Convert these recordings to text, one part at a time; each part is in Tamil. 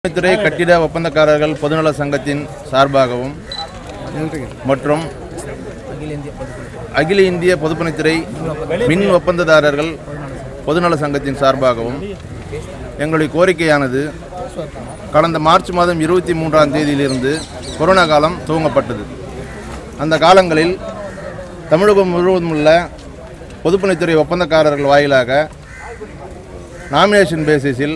துறை கட்டிட ஒப்பந்தக்காரர்கள் பொதுநல சங்கத்தின் சார்பாகவும் மற்றும் அகில இந்திய பொதுப்பணித்துறை மின் ஒப்பந்ததாரர்கள் பொதுநல சங்கத்தின் சார்பாகவும் எங்களுடைய கோரிக்கையானது கடந்த மார்ச் மாதம் இருபத்தி மூன்றாம் தேதியிலிருந்து கொரோனா காலம் துவங்கப்பட்டது அந்த காலங்களில் தமிழகம் முழுவதும் உள்ள பொதுப்பணித்துறை ஒப்பந்தக்காரர்கள் வாயிலாக நாமினேஷன் பேசிஸில்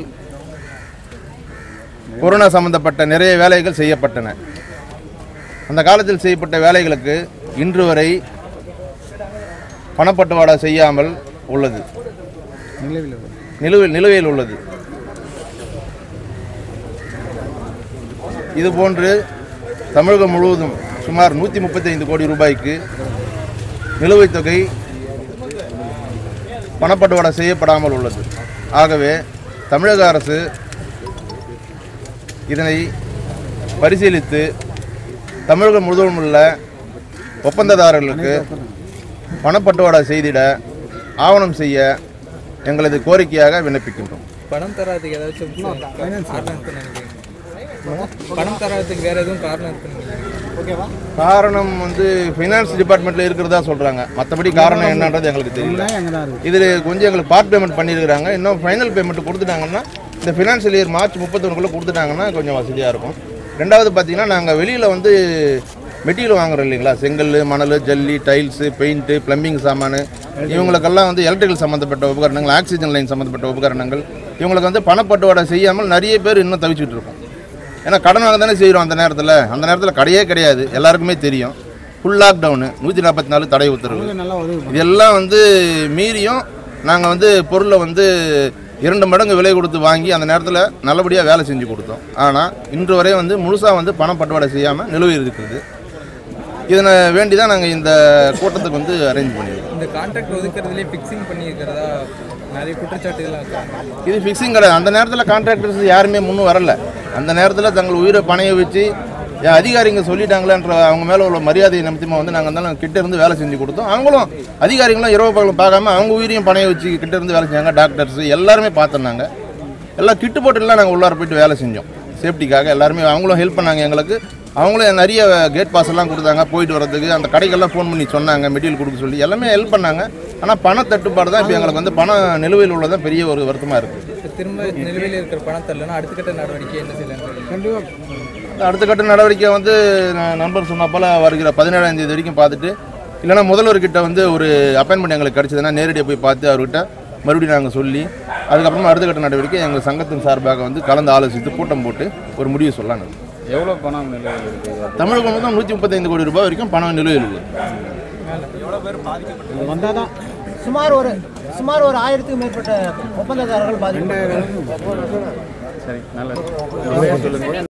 கொரோனா சம்பந்தப்பட்ட நிறைய வேலைகள் செய்யப்பட்டன அந்த காலத்தில் செய்யப்பட்ட வேலைகளுக்கு இன்று வரை பணப்பட்டுவாடா செய்யாமல் உள்ளது நிலுவையில் நிலுவையில் உள்ளது இதுபோன்று தமிழகம் முழுவதும் சுமார் நூற்றி முப்பத்தைந்து கோடி ரூபாய்க்கு நிலுவைத் தொகை பணப்பட்டுவாடா செய்யப்படாமல் உள்ளது ஆகவே தமிழக அரசு இதனை பரிசீலித்து தமிழகம் முழுவதும் உள்ள ஒப்பந்ததாரர்களுக்கு பணப்பட்டுவாடா செய்திட ஆவணம் செய்ய எங்களது கோரிக்கையாக விண்ணப்பிக்கின்றோம் பணம் தராதுக்கு ஏதாச்சும் காரணம் இருக்குன்னு நினைக்கிறீங்க பணம் தராதுக்கு வேற எதுவும் காரணம் இருக்குன்னு நினைக்கிறீங்க காரணம் வந்து ஃபைனான்ஸ் டிபார்ட்மெண்ட்டில் இருக்கிறதா சொல்கிறாங்க மற்றபடி காரணம் என்னன்றது எங்களுக்கு தெரியல இதில் கொஞ்சம் எங்களுக்கு பார்ட் பேமெண்ட் பண்ணியிருக்கிறாங்க இன்னும் ஃபைனல் பேமெண்ட் கொடுத்துட்டாங்கன்னா இந்த ஃபினான்ஷியல் இயர் மார்ச் முப்பத்தொன்றுக்குள்ளே கொடுத்துட்டாங்கன்னா கொஞ்சம் வசதியாக இருக்கும் ரெண்டாவது பார்த்தீங்கன்னா நாங்கள் வெளியில் வந்து மெட்டீரியல் வாங்குறோம் இல்லைங்களா செங்கல் மணல் ஜல்லி டைல்ஸு பெயிண்ட்டு ப்ளம்பிங் சாமான் இவங்களுக்கெல்லாம் வந்து எலக்ட்ரிக்கல் சம்மந்தப்பட்ட உபகரணங்கள் ஆக்சிஜன் லைன் சம்மந்தப்பட்ட உபகரணங்கள் இவங்களுக்கு வந்து பணப்பட்டுவாடை செய்யாமல் நிறைய பேர் இன்னும் தவிச்சிட்டு இருக்கோம் ஏன்னா கடன் வாங்க தானே செய்கிறோம் அந்த நேரத்தில் அந்த நேரத்தில் கடையே கிடையாது எல்லாருக்குமே தெரியும் ஃபுல் லாக்டவுனு நூற்றி நாற்பத்தி நாலு தடை உத்தரவு இதெல்லாம் வந்து மீறியும் நாங்கள் வந்து பொருளை வந்து இரண்டு மடங்கு விலை கொடுத்து வாங்கி அந்த நேரத்தில் நல்லபடியாக வேலை செஞ்சு கொடுத்தோம் ஆனால் இன்று வரை வந்து முழுசாக வந்து பணம் பட்டுவாடை செய்யாமல் நிலுவையில் இருக்குது இதனை வேண்டி தான் நாங்கள் இந்த கூட்டத்துக்கு வந்து அரேஞ்ச் பண்ணியிருக்கோம் இந்த கான்ட்ராக்ட் ஒதுக்குறதுலேயே ஃபிக்ஸிங் பண்ணியிருக்கிறதா நிறைய குற்றச்சாட்டுகள்லாம் இருக்காங்க இது ஃபிக்ஸிங் கிடையாது அந்த நேரத்தில் கான்ட்ராக்டர்ஸ் யாருமே முன்னும் வரல அந்த நேரத்தில் தங்கள் உயிரை பணைய வச்சு "ஏன் அதிகாரிங்க சொல்லிட்டாங்களேன்ற அவங்க மேலே உள்ள மரியாதை நிமித்தமாக வந்து நாங்கள் இருந்தாலும் கிட்ட இருந்து வேலை செஞ்சு கொடுத்தோம் அவங்களும் அதிகாரிகளும் இரவு பகலும் பார்க்காம அவங்க உயிரையும் பணைய வச்சு கிட்ட இருந்து வேலை செஞ்சாங்க டாக்டர்ஸ் எல்லாருமே பார்த்துருந்தாங்க எல்லாம் கிட்டு போட்டுலாம் நாங்கள் உள்ளார போயிட்டு வேலை செஞ்சோம் சேஃப்டிக்காக எல்லாருமே அவங்களும் ஹெல்ப் பண்ணாங்க எங்களுக்கு அவங்களும் நிறைய கேட் பாஸ் எல்லாம் கொடுத்தாங்க போயிட்டு வரதுக்கு அந்த கடைக்கெல்லாம் ஃபோன் பண்ணி சொன்னாங்க மெட்டீரியல் கொடுக்க சொல்லி எல்லாமே ஹெல்ப் பண்ணாங்க ஆனால் பண தட்டுப்பாடு தான் இப்போ எங்களுக்கு வந்து பணம் நிலுவையில் உள்ளதான் பெரிய ஒரு வருத்தமாக இருக்குது இப்போ திரும்ப நிலுவையில் இருக்கிற பணம் தரலன்னா அடுத்த கட்ட நடவடிக்கை என்ன செய்யலாம் அடுத்த கட்ட நடவடிக்கை வந்து நான் நண்பர் சொன்ன போல் வருகிற பதினேழாம் தேதி வரைக்கும் பார்த்துட்டு இல்லைன்னா முதல்வர்கிட்ட வந்து ஒரு அப்பாயின்மெண்ட் எங்களுக்கு கிடச்சதுன்னா நேரடியாக போய் பார்த்து அவர்கிட்ட மறுபடியும் நாங்கள் சொல்லி அதுக்கப்புறமா அடுத்த கட்ட நடவடிக்கை எங்கள் சங்கத்தின் சார்பாக வந்து கலந்து ஆலோசித்து கூட்டம் போட்டு ஒரு முடிவு சொல்லலாம் எவ்வளோ பணம் நிலையில் இருக்குது தமிழகம் மொத்தம் நூற்றி முப்பத்தைந்து கோடி ரூபாய் வரைக்கும் பணம் நிலுவையில் உள்ளது சுமார் ஒரு சுமார் ஒரு ஆயிரத்துக்கும் மேற்பட்ட ஒப்பந்ததாரர்கள் பாதிக்கப்பட்டார்கள் சரி நல்லது சொல்லுங்கள்